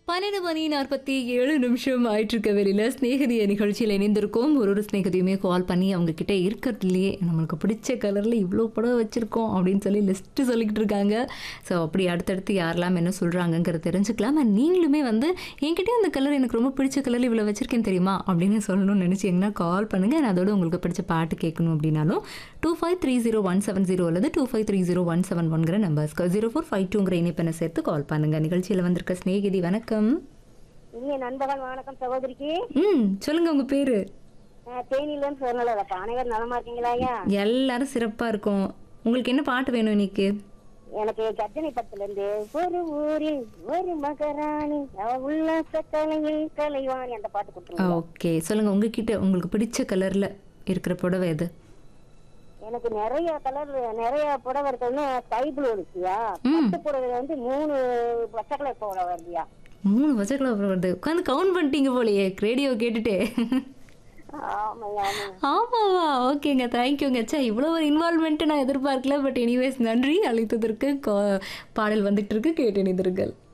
பன்னெண்டு மணி நாற்பத்தி ஏழு நிமிஷம் ஆயிட்டு இருக்க வெளியில் ஸ்நேகதிய நிகழ்ச்சியில் இணைந்திருக்கோம் ஒரு ஒரு ஸ்நேகதியுமே கால் பண்ணி அவங்க கிட்ட இருக்கிறதுலையே நம்மளுக்கு பிடிச்ச கலரில் இவ்வளோ படம் வச்சுருக்கோம் அப்படின்னு சொல்லி லிஸ்ட்டு சொல்லிக்கிட்டு இருக்காங்க ஸோ அப்படி அடுத்தடுத்து யாரெல்லாம் என்ன சொல்கிறாங்கங்கிறத தெரிஞ்சுக்கலாம் And நீங்களுமே வந்து என்கிட்ட இந்த கலர் எனக்கு ரொம்ப பிடிச்ச கலரில் இவ்வளோ வச்சிருக்கேன் தெரியுமா அப்படின்னு சொல்லணும்னு நினச்சிங்கன்னா கால் பண்ணுங்கள் அதோட உங்களுக்கு பிடிச்ச பாட்டு கேட்கணும் அப்படின்னாலும் two five three zero one seven zero அல்லது two five three zero one seven ஒன்கிற நம்பர்ஸ்க்கு ஜீரோ ஃபோர் ஃபைவ் டூங்கிற இணைப்பெண்ணை சேர்த்து கால் பண்ணுங்கள் நிகழ்ச்சியில் வந்திருக்க ஸ்நேகிதி வணக்கம் இனிய நண்பகல் வணக்கம் சகோதரிக்கு ம் சொல்லுங்க உங்க பேரு நான் தேனியிலன்னு சொன்னலப்பா அனைவரும் நலமா இருக்கீங்களா ஐயா எல்லாரும் சிறப்பா இருக்கும் உங்களுக்கு என்ன பாட்டு வேணும் இன்னைக்கு எனக்கு கர்ஜனை படத்துல இருந்து ஒரு ஊரில் ஒரு மகராணி அவ உல்லாச கலையில் கலைவாணி அந்த பாட்டு கொடுத்துருங்க ஓகே சொல்லுங்க உங்ககிட்ட உங்களுக்கு பிடிச்ச கலர்ல இருக்கிற புடவை எது எனக்கு நிறைய கலர் நிறைய புடவை இருக்குன்னு ஸ்கை ப்ளூ இருக்குயா பட்டு புடவை வந்து மூணு பச்சை கலர் புடவை வருதுயா மூணு பச்சை கலர் வருது உட்காந்து கவுண்ட் பண்ணிட்டீங்க போலயே ரேடியோ கேட்டுட்டே ஆமாய்யா ஆமாய்யா. ஆமாவா ஓகேங்க தேங்க்யூங்க சே இவ்வளோ ஒரு இன்வால்மெண்ட்டு நான் எதிர்பார்க்கல பட் எனிவேஸ் நன்றி அழைத்ததற்கு கா- பாடல் வந்துட்டு இருக்கு கேட்டு இணைந்திருங்கள்